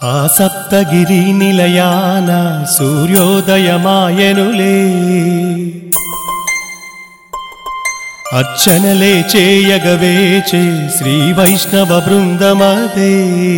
ఆ సప్తగిరి నిలయాన సూర్యోదయమాయనులే అర్చనలే చేయగవేచే శ్రీ వైష్ణవ బృందమదే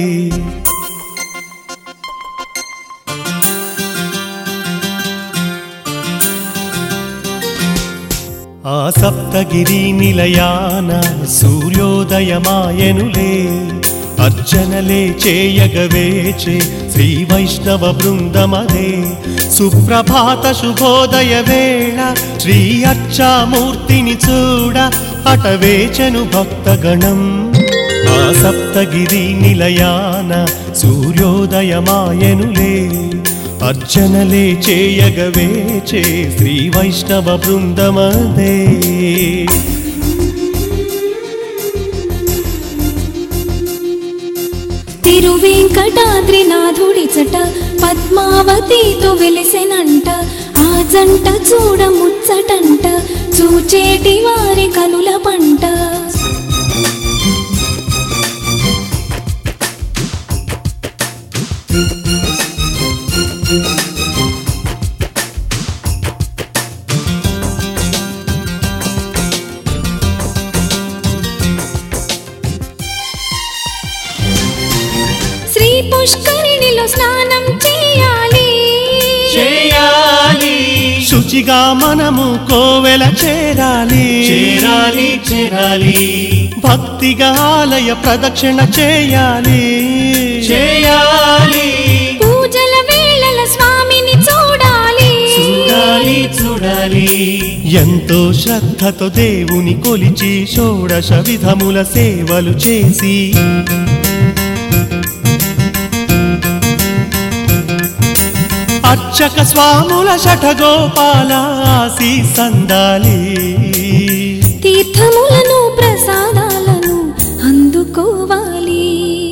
ఆ సప్తగిరి నిలయాన సూర్యోదయమాయనులే అర్చనలే చేయగవేచే శ్రీ వైష్ణవ బృందమదే సుప్రభాత శుభోదయ వేళ శ్రీ అర్చామూర్తిని చూడ అటవేచను భక్తగణం ఆ సప్తగిరి నిలయాన సూర్యోదయమాయనులే అర్చనలే చేయగవేచే శ్రీ వైష్ణవ బృందమదే తిరువేంకటాద్రినాథుడి చట పద్మావతితో వెలిసెనంట ఆ జంట చూడ ముచ్చటంట చూచేటి వారి కనుల పంట శ్రీ పుష్కరిణిలో స్నానం చేయాలి చేయాలి శుచిగా మనము కోవెల చేరాలి చేరాలి చేరాలి భక్తిగా ఆలయ ప్రదక్షిణ చేయాలి చేయాలి పూజల వేళల స్వామిని చూడాలి చూడాలి చూడాలి ఎంతో శ్రద్ధతో దేవుని కొలిచి షోడశ విధముల సేవలు చేసి అర్చక స్వాముల శఠగోపాల సందాలి తీర్థములను ప్రసాదాలను అందుకోవాలి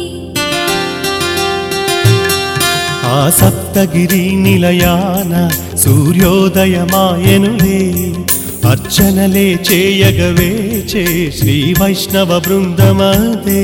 ఆ సప్తగిరి నిలయాన సూర్యోదయమాయనులే అర్చనలే చేయగవేచే శ్రీ వైష్ణవ బృందమదే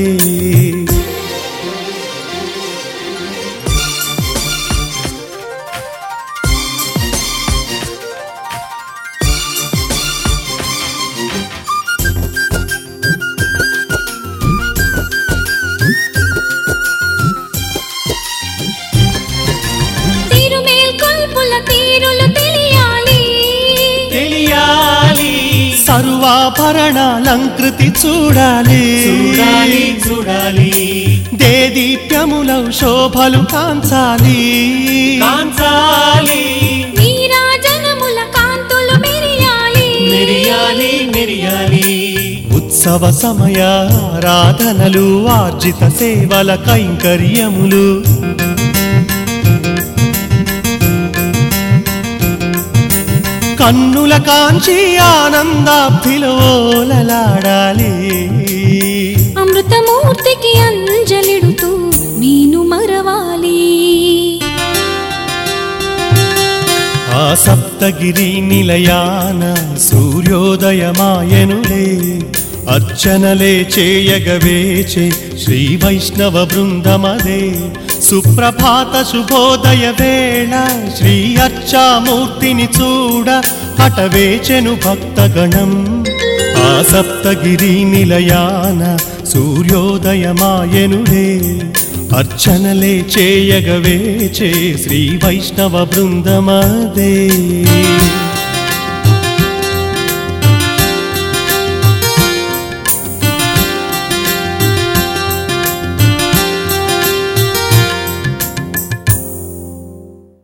తిరుమేల్కొల్పుల తీరులు తెలియాలి తెలియాలి సర్వాభరణాలంకృతి చూడాలి చూడాలి చూడాలి దేదీప్యములౌ శోభలు కాంచాలి కాంచాలి నీరాజనముల కాంతులు మెరియాలి మెరియాలి మెరియాలి ఉత్సవ సమయ ఆరాధనలు ఆర్జిత సేవల కైంకర్యములు కన్నుల కాంచి ఆనందాభిలోలలాడాలి అమృతమూర్తికి అంజలిడుతూ నేను మరవాలి ఆ సప్తగిరి నిలయాన సూర్యోదయమాయనులే అర్చనలే చేయగవేచే శ్రీ వైష్ణవ బృందమదే సుప్రభాత శుభోదయ వేళ శ్రీ అర్చామూర్తిని చూడ అటవేచెను భక్తగణం ఆ సప్తగిరి నిలయాన సూర్యోదయమాయనులే అర్చనలే చేయగవేచే శ్రీ వైష్ణవ బృందమదే